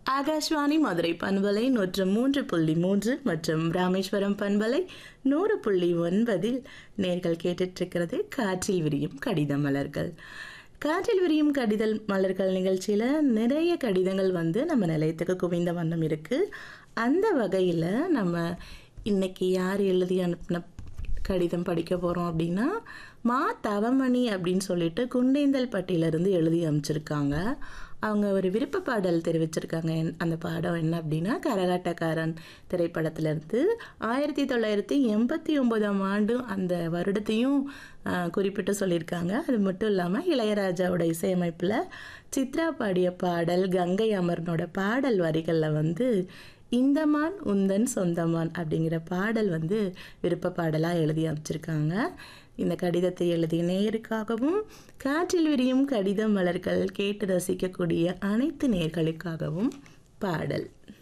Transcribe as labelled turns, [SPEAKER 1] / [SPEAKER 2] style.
[SPEAKER 1] ஆகாஷ்வாணி மதுரை பண்பலை நூற்று மூன்று புள்ளி மூன்று மற்றும் ராமேஸ்வரம் பண்பலை நூறு புள்ளி ஒன்பதில் நேர்கள் கேட்டுட்ருக்கிறது காற்றில் விரியும் கடித மலர்கள் காற்றில் விரியும் கடிதல் மலர்கள் நிகழ்ச்சியில் நிறைய கடிதங்கள் வந்து நம்ம நிலையத்துக்கு குவிந்த வண்ணம் இருக்குது அந்த வகையில் நம்ம இன்னைக்கு யார் எழுதி அனுப்பின கடிதம் படிக்க போகிறோம் அப்படின்னா மா தவமணி அப்படின்னு சொல்லிட்டு குண்டேந்தல் பட்டியிலிருந்து எழுதி அமைச்சிருக்காங்க அவங்க ஒரு விருப்ப பாடல் தெரிவிச்சிருக்காங்க என்- அந்த பாடம் என்ன அப்படின்னா கரகாட்டக்காரன் திரைப்படத்திலிருந்து ஆயிரத்தி தொள்ளாயிரத்தி எண்பத்தி ஒம்போதாம் ஆண்டு அந்த வருடத்தையும் ஆ, குறிப்பிட்டு சொல்லியிருக்காங்க அது மட்டும் இல்லாமல் இளையராஜாவோட இசையமைப்பில் சித்ரா பாடிய பாடல் கங்கை அமரனோட பாடல் வரிகளில் வந்து இந்தமான் உந்தன் சொந்தமான் அப்படிங்கிற பாடல் வந்து விருப்ப பாடலாக எழுதி அமைச்சிருக்காங்க இந்த கடிதத்தை எழுதிய நேயருக்காகவும் காற்றில் விரியும் கடித மலர்கள் கேட்டு ரசிக்கக்கூடிய அனைத்து நேர்களுக்காகவும் பாடல்